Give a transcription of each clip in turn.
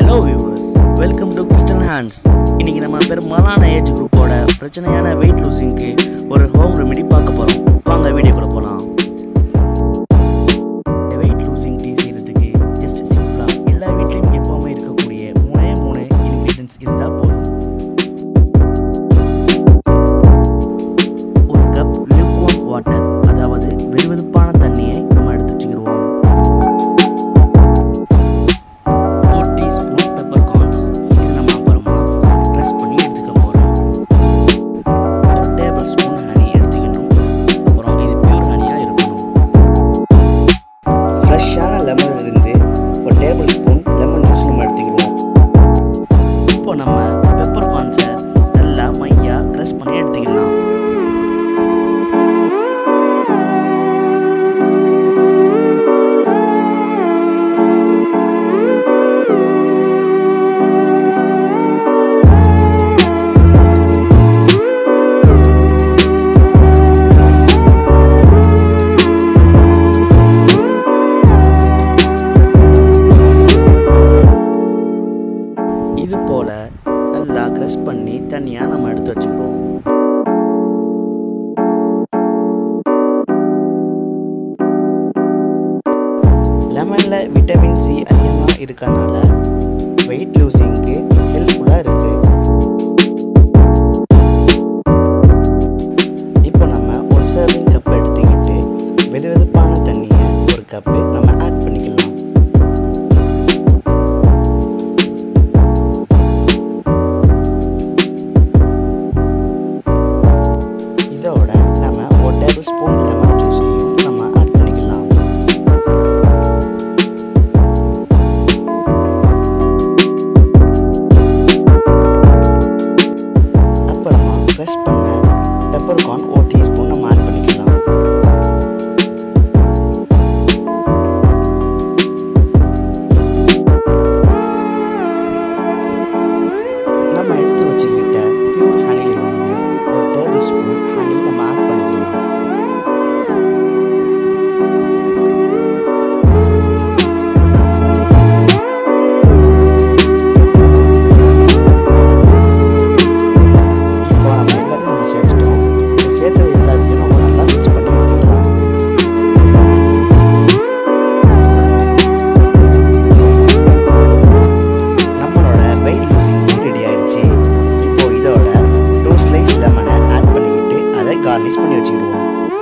hello viewers welcome to Kristen Hands இன்னைக்கு நம்ம பெரும்பாலான ஏஜ் குரூப்போட பிரச்சனையான வெயிட் லூசிங்க்கு ஒரு ஹோம் ரெமெடி பார்க்க போகிறோம் வாங்க வீடியோக்குள்ள போகலாம் வெயிட் லூசிங் டீ செய்கிறதுக்கு ஜஸ்ட் சிம்பிளாக எல்லா வீட்லேயும் எப்போவுமே இருக்கக்கூடிய மூணே மூணு இன்க்ரீடியன்ஸ் இருந்தால் போதும் ஒரு கப் லிக்வாம் வாட்டர் அதாவது வெதுவெதுப்பான தண்ணியை நம்ம எடுத்து வச்சுக்கிடுவோம் ஒரு டீஸ்பூன் பெப்பர் கார்ன்ஸ் இது நம்ம அப்புறமா ப்ரெஸ் பண்ணி எடுத்துக்க போகிறோம் ஒரு டேபிள் ஸ்பூன் ஹனி எடுத்துக்கணும் அப்புறம் இது பியூர் ஹனியாக இருக்கணும் ஃப்ரெஷ்ஷான லெமன் இருந்து ஒரு டேபிள் ஸ்பூன் லெமன் ஜூஸ் நம்ம எடுத்துக்கிடுவோம் இப்போ நம்ம பெப்பர் கார்ன்ஸை நல்லா மையாக க்ரஷ் பண்ணி எடுத்துக்கலாம் இது போல் நல்லா க்ரஷ் பண்ணி தனியாக நம்ம எடுத்து வச்சுக்கிறோம் லெமனில் விட்டமின் சி அதிகமாக இருக்கனால வெயிட் லூசிங்க்கு ஹெல்ப்ஃபுல்லாக இருக்குது இப்போ நம்ம ஒரு சர்விங் கப் எடுத்துக்கிட்டு வெது வெதுப்பான தண்ணியை ஒரு கப்பு நம்ம ஆட் பண்ணிக்கலாம் இதோட நம்ம ஒரு டேபிள் ஸ்பூன் லெமன் ஜூஸையும் நம்ம ஆட் பண்ணிக்கலாம் அப்புறமா ப்ரெஸ் பண்ண பெப்பர் கார்ன் ஒரு டீஸ்பூன் நம்ம ஆட் பண்ணிக்கலாம் நம்ம எடுத்து வச்சுக்கிட்ட பியூர் ஹனியில் வந்து ஒரு டேபிள் ஸ்பூன் ஹனி நம்ம ஆட் பண்ணிக்கலாம் இப்போ நம்ம எல்லாத்தையும் நம்ம சேர்த்துட்டோம் இந்த சேர்த்தது எல்லாத்தையும் நம்ம நல்லா மிக்ஸ் பண்ணி எடுத்துக்கலாம் நம்மளோட வெயிட் லூசிங் டீ ரெடி ஆயிடுச்சு இப்போ இதோட டூ ஸ்லைஸ் லெமனை ஆட் பண்ணிக்கிட்டு அதை கார்னிஷ் பண்ணி வச்சுக்கிடுவோம்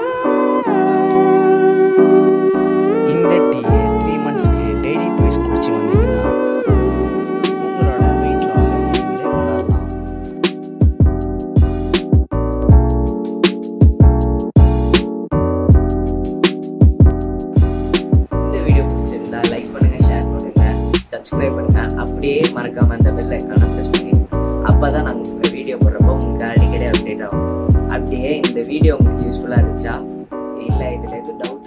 இந்த டீயை த்ரீ மந்த்ஸ்க்கு டெய்லி ட்வைஸ் குடிச்சு வந்தீங்கன்னா உங்களோட வெயிட் லாஸை நீங்களே உணரலாம் இந்த வீடியோ பிடிச்சிருந்தா லைக் பண்ணுங்க ஷேர் பண்ணுங்க சப்ஸ்கிரைப் பண்ணுங்க அப்படியே மறக்காம அந்த பெல் ஐக்கானை ப்ரெஸ் பண்ணிடுங்க அப்பதான் நாங்கள் உங்க வீடியோ போடுறப்போ உங்களுக்கு அடிக்கடி அப்டேட் ஆகும் அப்படியே இந்த வீடியோ உங்களுக்கு யூஸ்ஃபுல்லாக இருந்துச்சா இல்லை இதில் எதுவும் டவுட்